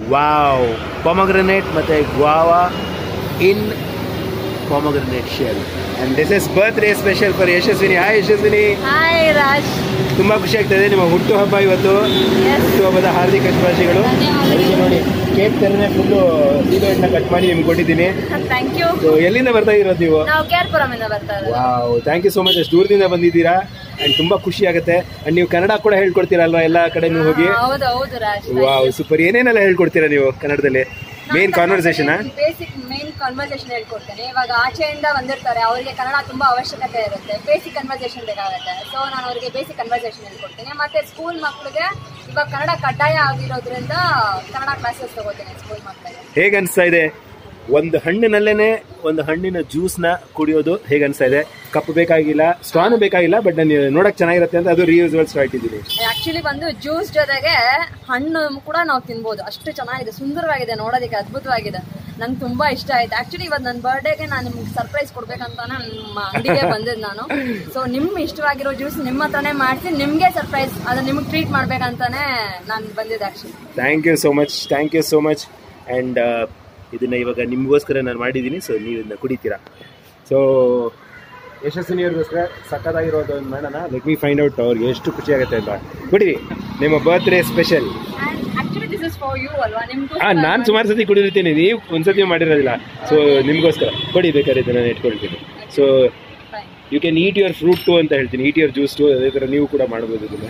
wow pomegranate ಮತ್ತು guava in pomegranate shell and this is birthday special for Yashaswini hi Yashaswini hi Raj ತುಂಬ ಖುಷಿ ಆಗ್ತದೆ ನಿಮ್ಮ ಹುಟ್ಟುಹಬ್ಬ ಇವತ್ತು ಹುಟ್ಟುಹಬ್ಬದ ಹಾರ್ದಿಕ ಶುಭಾಶಯಗಳು ಅದಕ್ಕೆ ನೋಡಿ ಕೇಕ್ ಥರನೇ ಫುಲ್ಲು ಸೀಬೆಹಣ್ಣನ್ನ ಕಟ್ ಮಾಡಿ ನಿಮ್ಗೆ ಕೊಟ್ಟಿದ್ದೀನಿ ಥ್ಯಾಂಕ್ ಯು ಸೊ ಎಲ್ಲಿಂದ ಬರ್ತಾ ಇರೋದು ನೀವು ನಾವು ಕೇರ್ಪುರಂ ಇಂದ ಬರ್ತಾ ಇರೋದು wow thank you so much ಅಷ್ಟು ದೂರದಿಂದ ಬಂದಿದ್ದೀರಾ ಆ್ಯಂಡ್ ತುಂಬ ಖುಷಿ ಆಗುತ್ತೆ ಆ್ಯಂಡ್ ನೀವು ಕನ್ನಡ ಕೂಡ ಹೇಳ್ಕೊಡ್ತೀರಲ್ವಾ ಎಲ್ಲ ಕಡೆ ನೀವು ಹೋಗಿ ಹೌದು ಹೌದು ರಾಜ್ ವಾವ್ ಸೂಪರ್ ಏನೇನೆಲ್ಲ ಹೇಳ್ಕೊಡ್ತೀರಾ ನೀವು ಕನ್ನಡದಲ್ಲಿ ಮೇನ್ ಕಾನ್ವರ್ಸೇಷನಾ ಬೇಸಿಕ್ ಮೇನ್ ಕನ್ವರ್ಸೇಷನ್ ಹೇಳ್ಕೊಡ್ತೇನೆ ಇವಾಗ ಆಚೆಯಿಂದ ಬಂದಿರ್ತಾರೆ ಅವರಿಗೆ ಕನ್ನಡ ತುಂಬಾ ಅವಶ್ಯಕತೆ ಇರುತ್ತೆ ಬೇಸಿಕ್ ಕನ್ವರ್ಸೇಷನ್ ಬೇಕಾಗುತ್ತೆ ಸೊ ನಾನು ಅವರಿಗೆ ಬೇಸಿಕ್ ಕನ್ವರ್ಸೇಷನ್ ಹೇಳ್ಕೊಡ್ತೀನಿ ಮತ್ತೆ ಸ್ಕೂಲ್ ಮಕ್ಕಳಿಗೆ ಇವಾಗ ಕನ್ನಡ ಕಡ್ಡಾಯ ಆಗಿರೋದ್ರಿಂದ ಕನ್ನಡ ಕ್ಲಾಸಸ್ ತಗೋತೀನಿ ಸ್ಕೂಲ್ ಮಕ್ಕಳಿಗೆ ಹೇಗೆ ಅನಿಸ್ತಾ ಇದೆ ಒಂದು ಹಣ್ಣಿನಲ್ಲೇನೆ ಒಂದು ಹಣ್ಣಿನ ಜ್ಯೂಸ್ನ ಕುಡಿಯೋದು ಹೇಗೆ ಅನಿಸ್ತಾ ಇದೆ ಕಪ್ ಬೇಕಾಗಿಲ್ಲ ಸ್ಟ್ರಾನ್ ಬೇಕಾಗಿಲ್ಲ ಬಟ್ ನಾನು ನೋಡಕ್ ಚೆನ್ನಾಗಿರುತ್ತೆ ಅಂತ ಅದು ರಿಯೂಸಬಲ್ ಸ್ಟ್ರಾ ಇಟ್ಟಿದ್ದೀನಿ ಆಕ್ಚುಲಿ ಬಂದು ಜ್ಯೂಸ್ ಜೊತೆಗೆ ಹಣ್ಣು ಕೂಡ ನಾವು ತಿನ್ಬೋದು ಅಷ್ಟು ಚೆನ್ನಾಗಿದೆ ಸುಂದರವಾಗಿದೆ ನೋಡೋದಕ್ಕೆ ಅದ್ಭುತವಾಗಿದೆ ನಂಗೆ ತುಂಬಾ ಇಷ್ಟ ಆಯ್ತು ಆಕ್ಚುಲಿ ಇವತ್ತು ನನ್ನ ಬರ್ಡೇಗೆ ನಾನು ನಿಮ್ಗೆ ಸರ್ಪ್ರೈಸ್ ಕೊಡ್ಬೇಕಂತಾನೆ ನಿಮ್ಮ ಅಂಗಡಿಗೆ ಬಂದಿದ್ದು ನಾನು ಸೊ ನಿಮ್ ಇಷ್ಟವಾಗಿರೋ ಜ್ಯೂಸ್ ನಿಮ್ಮ ಹತ್ರನೇ ಮಾಡಿಸಿ ನಿಮ್ಗೆ ಸರ್ಪ್ರೈಸ್ ಅದನ್ನ ನಿಮ್ಗೆ ಟ್ರೀಟ್ ಮಾಡ್ಬೇಕಂತಾನೆ ನಾನು ಬಂದಿದ್ದೆ actually thank you so much thank you so much and ಇದನ್ನ ಇವಾಗ ನಿಮಗೋಸ್ಕರ ನಾನು ಮಾಡಿದ್ದೀನಿ ಸೊ ನೀವು ಇದನ್ನ ಕುಡಿತೀರಾ ಸೊ ಯಶಸ್ವಿನಿಯವ್ರಿಗೋಸ್ಕರ ಸಕ್ಕತ್ತಾಗಿರೋದು ಒಂದು ಮಾಡೋಣ ಲೆಟ್ ಮಿ ಫೈಂಡ್ ಔಟ್ ಅವ್ರಿಗೆ ಎಷ್ಟು ಖುಷಿ ಆಗುತ್ತೆ ಅಂತ ಕುಡೀರಿ ನಿಮ್ಮ birthday special actually this is for you ಅಲ್ವಾ ನಿಮ್ಗೂ ಹಾಂ ನಾನು ಸುಮಾರು ಸತಿ ಕುಡಿದಿರ್ತೀನಿ ನೀವು ಒಂದ್ಸತಿ ಮಾಡಿರೋದಿಲ್ಲ ಸೊ ನಿಮಗೋಸ್ಕರ ಕೊಡಿ ಬೇಕಾದ್ರೆ ಇದನ್ನ ನಾನು ಇಟ್ಕೊಳ್ತೀನಿ so you can eat your fruit too ಅಂತ ಹೇಳ್ತೀನಿ ಈಟ್ ಯುವರ್ ಜ್ಯೂಸ್ ಟು ಅದೇ ಥರ ನೀವು ಕೂಡ ಮಾಡ್ಬೋದು ಇದನ್ನ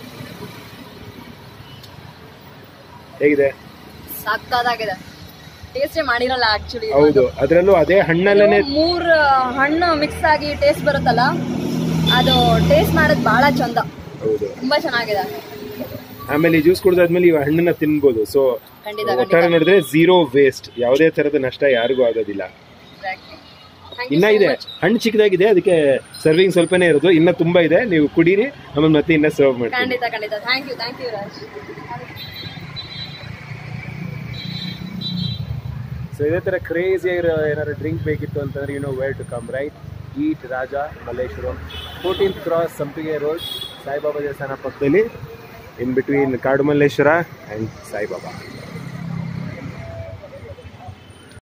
ಹೇಗಿದೆ ಸಕ್ಕತ್ತಾಗಿದೆ ಟೇಸ್ಟೇ ಮಾಡಿರಲ್ಲ ಆಕ್ಚುಲಿ ಹೌದು ಅದರಲ್ಲೂ ಅದೇ ಹಣ್ಣಲ್ಲೇ ಮೂರ್ ಹಣ್ಣು ಮಿಕ್ಸ್ ಆಗಿ ಟೇಸ್ಟ್ ಬರುತ್ತಲ್ಲ ಅದು ಟೇಸ್ಟ್ ಮಾಡೋದು ಬಹಳ ಚಂದ ಹೌದು ತುಂಬಾ ಚೆನ್ನಾಗಿದೆ ಆಮೇಲೆ ಈ ಜ್ಯೂಸ್ ಕುಡಿದಾದ್ಮೇಲೆ ಇವ ಹಣ್ಣನ್ನ ತಿನ್ಬೋದು ಸೊ ಖಂಡಿತ ಒಟ್ಟಾರೆ ನೋಡಿದ್ರೆ ಝೀರೋ ವೇಸ್ಟ್ ಯಾವುದೇ ತರದ ನಷ್ಟ ಯಾರಿಗೂ ಆಗೋದಿಲ್ಲ ಇನ್ನ ಇದೆ ಹಣ್ಣು ಚಿಕ್ಕದಾಗಿದೆ ಅದಕ್ಕೆ ಸರ್ವಿಂಗ್ ಸ್ವಲ್ಪನೇ ಇರೋದು ಇನ್ನ ತುಂಬಾ ಇದೆ ನೀವು ಕುಡೀರಿ ಆಮೇಲೆ ಮತ್ತೆ ಇನ್ನ ಸರ್ವ್ ಮಾಡ್ತೀನಿ ಖಂಡಿತ ಖಂಡಿತ thank you thank you Raj so ಇದೇ ತರ ಕ್ರೇಜಿ ಆಗಿರೋ ಏನಾದ್ರು ಡ್ರಿಂಕ್ ಬೇಕಿತ್ತು ಅಂತಂದ್ರೆ you know where to come right at Raja Malleshwaram fourteenth cross Sampige road Saibaba ದೇವಸ್ಥಾನ ಪಕ್ಕದಲ್ಲಿ ಇನ್ ಬಿಟ್ವೀನ್ ಕಾಡು ಮಲ್ಲೇಶ್ವರ ಆ್ಯಂಡ್ ಸಾಯಿಬಾಬಾ